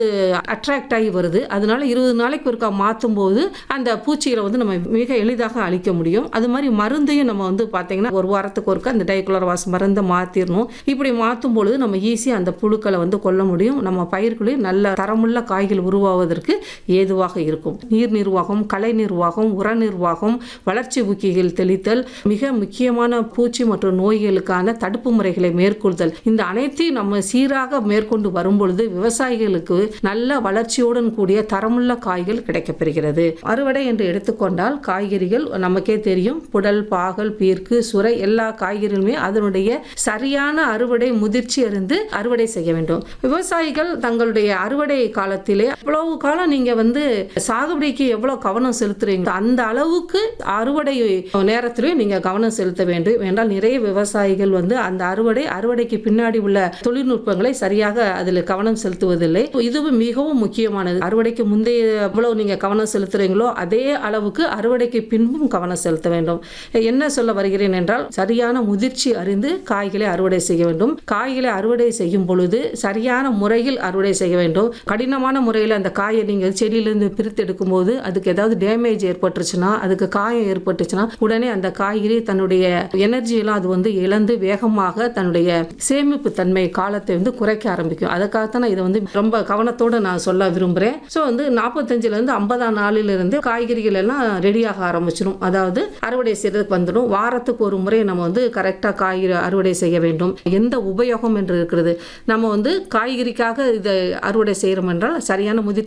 attract ஆகி வருது அதனால இருபது நாளைக்கு ஒருக்கா மாற்றும் போது அந்த பூச்சிகளை வந்து நம்ம மிக எளிதாக அழிக்க முடியும் அது மாதிரி மருந்தையும் நம்ம வந்து பார்த்தீங்கன்னா ஒரு வாரத்துக்கு ஒருக்கா அந்த டைகுலோரவாஸ் மருந்தை மாற்றிடணும் இப்படி மாற்றும் பொழுது நம்ம ஈஸியாக அந்த புழுக்களை வந்து கொல்ல முடியும் நம்ம பயிர்களையும் நல்ல தரமுள்ள காய்கள் உருவாவதற்கு ஏதுவாக இருக்கும் நீர் நிர்வாகம் கலை நிர்வாகம் உர நிர்வாகம் வளர்ச்சி ஊக்கிகள் தெளித்தல் மிக முக்கியமான பூச்சி மற்றும் நோய்களுக்கான தடுப்பு முறைகளை மேற்கொள்தல் இந்த அனைத்தையும் நம்ம சீராக மேற்கொண்டு வரும்பொழுது விவசாயிகளுக்கு நல்ல வளர்ச்சியுடன் கூடிய தரமுள்ள காய்கள் கிடைக்கப்பெறுகிறது அறுவடை என்று எடுத்துக்கொண்டால் காய்கறிகள் நமக்கே தெரியும் புடல் பாகல் பீர்க்கு சுரை எல்லா காய்கறிகளுமே அதனுடைய சரியான அறுவடை முதிர்ச்சி அறிந்து அறுவடை செய்ய வேண்டும் விவசாயிகள் தங்களுடைய அறுவடை காலத்திலே எவ்வளவு காலம் நீங்க வந்து சாகுபடிக்கு எவ்வளவு கவனம் செலுத்துறீங்க அந்த அளவுக்கு அறுவடை நேரத்திலையும் நீங்க கவனம் செலுத்த வேண்டும் என்றால் நிறைய விவசாயிகள் வந்து அந்த அறுவடை அறுவடைக்கு பின்னாடி உள்ள தொழில்நுட்பங்களை சரியாக அதில் கவனம் செலுத்துவதில்லை இதுவும் மிகவும் முக்கியமானது அறுவடைக்கு முந்தைய எவ்வளவு நீங்க கவனம் செலுத்துறீங்களோ அதே அளவுக்கு அறுவடைக்கு பின்பும் கவனம் செலுத்த வேண்டும் என்ன சொல்ல வருகிறேன் என்றால் சரியான முதிர்ச்சி அறிந்து காய்களை அறுவடை செய்ய வேண்டும் காய்களை அறுவடை செய்யும் பொழுது சரியான முறையில் அறுவடை செய்ய வேண்டும் கடினமான முறையில் அந்த காயை நீங்கள் செடியிலிருந்து பிரித்து எடுக்கும்போது அதுக்கு ஏதாவது டேமேஜ் ஏற்பட்டுருச்சுன்னா அதுக்கு காயம் ஏற்பட்டுச்சுன்னா உடனே அந்த காய்கறி தன்னுடைய எனர்ஜியெல்லாம் அது வந்து இழந்து வேகமாக தன்னுடைய சேமிப்பு தன்மை காலத்தை வந்து குறைக்க ஆரம்பிக்கும் அதுக்காகத்தான் நான் இதை வந்து ரொம்ப கவனத்தோடு நான் சொல்ல விரும்புகிறேன் ஸோ வந்து நாற்பத்தஞ்சிலேருந்து ஐம்பதாம் நாளிலிருந்து காய்கறிகள் எல்லாம் ரெடியாக ஆரம்பிச்சிடும் அதாவது அறுவடை செய்யறதுக்கு வந்துடும் வாரத்துக்கு ஒரு முறை நம்ம வந்து கரெக்டாக காய்கறி அறுவடை செய்ய வேண்டும் எந்த உபயோகம் என்று இருக்கிறது நம்ம வந்து காய்கறிக்காக இதை அறுவடை செய்கிறோம் என்றால் சரியான முதிர்ச்சி